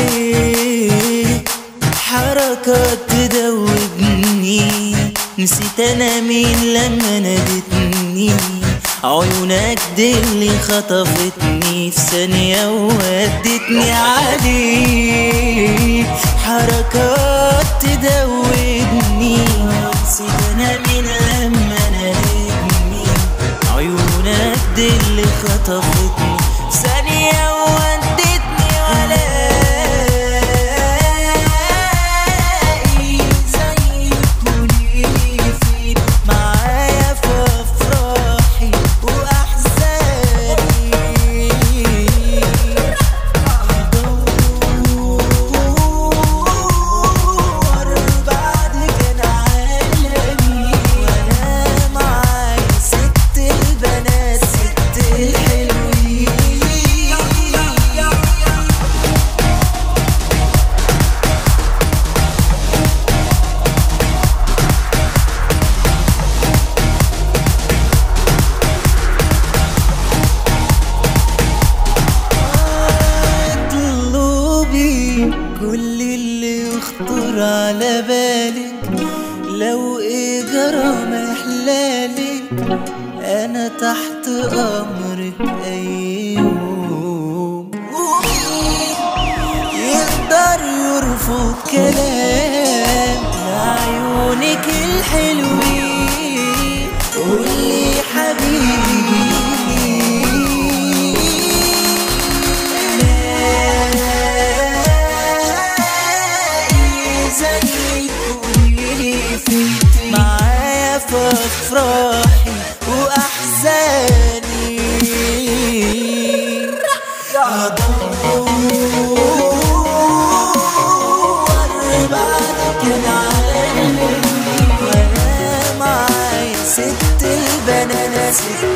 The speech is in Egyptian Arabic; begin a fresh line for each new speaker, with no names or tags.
عليك حركات تدوبني نسيت انا مين لما نادتني عيونك دي اللي خطفتني في ثانية وودتني عليك حركات تدوبني نسيت انا مين لما نادتني عيونك دي اللي خطفتني في ثانية وودتني ولا زي تكوني فين معايا في افراحي واحزاني ادور بعدك انا عالمي وانا معايا ست البنات ست الحلوين اطلبي كل اللي يخطر على بالك لو ايه جرى ما يحلالك انا تحت امرك اي يوم يقدر يرفض كلام لعيونك الحلوين قولي حبيبي معايا في افراحي واحزاني ادور بعدك انا عالمي وانا معايا ست البنات ست